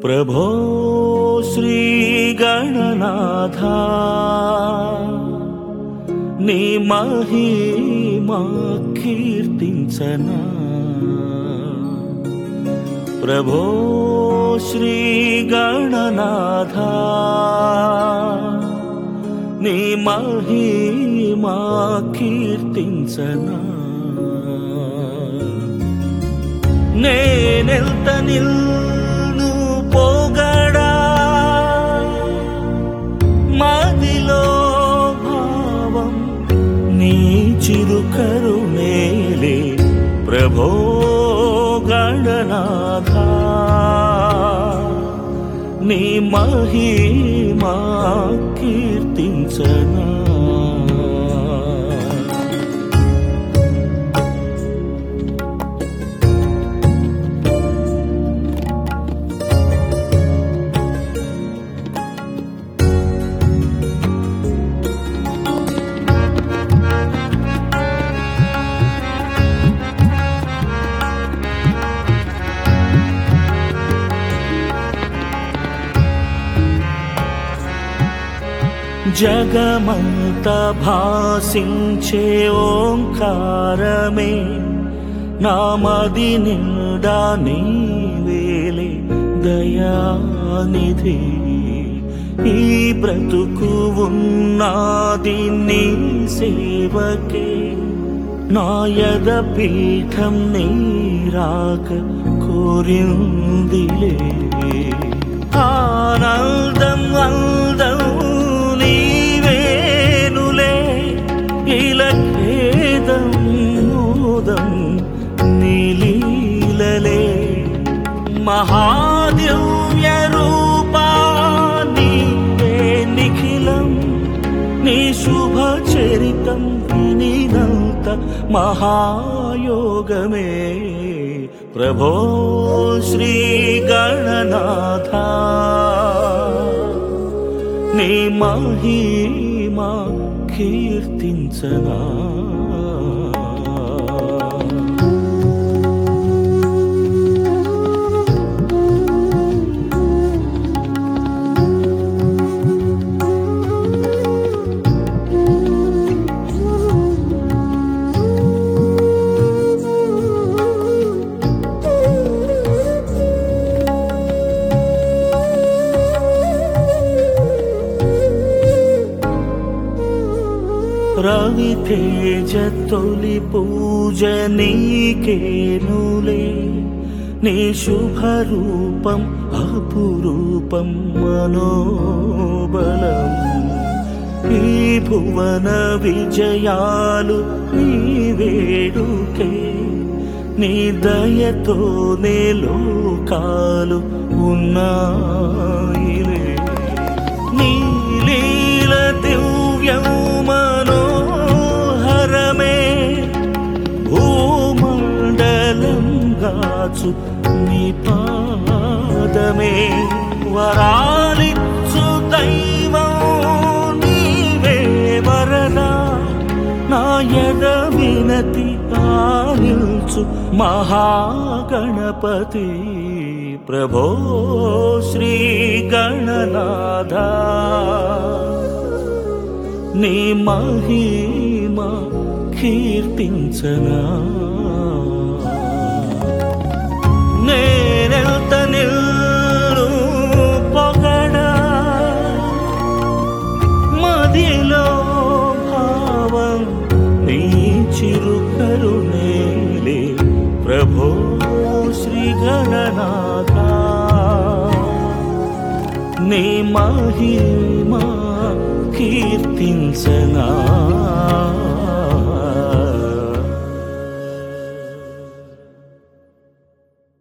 ప్రభో శ్రీ గణనాథ నీ మహిమా కీర్తించనా ప్రభో శ్రీ గణనాథ నీ మహిమా కీర్తించనా నేనెల్త నిల్ను పోగడా మదిలో భావం నీ చిరుకరు మేలే ప్రభో గణనాథ నీ మహిమా కీర్తించనా జగమంత భాసించే ఓంకారమే నామది నిండా నీవేలే దయానిధి ఈ బ్రతుకు ఉన్నది నీ సేవకే నాయద పీఠం నీరాక కోరిందిలే ఆనందం అందం నీవేనులే ఇలఖేదం మోదం నీలీలలే మహాదివ్య రూపా నీవే నిఖిలం నీ శుభ చరితం వినినంత మహాయోగమే ప్రభో శ్రీ గణనాథ నీ మహిమా కీర్తించనా రవి తేజ తొలి పూజ నీకేనులే నీ శుభ రూపం అపురూపం మనోబలం ఈ భువన విజయాలు నీ వేడుకే నీ దయతోనే లోకాలు ఉన్నాయిలే నీ లీల దివ్యం మనోహరమే భూమండలం గాచు నీ పాదమే వరాలిచ్చు దైవం నీవే వరదా నాయద వినతి ఆనిల్చు మహాగణపతి ప్రభో శ్రీ గణనాథ నీ మహిమా కీర్తించనా నేనెల్త నిల్లు పొగడా మదిలో భావం నీ చిరుకరు నేలే ప్రభో శ్రీ గణనాథ నీ మహిమా కీర్తించనా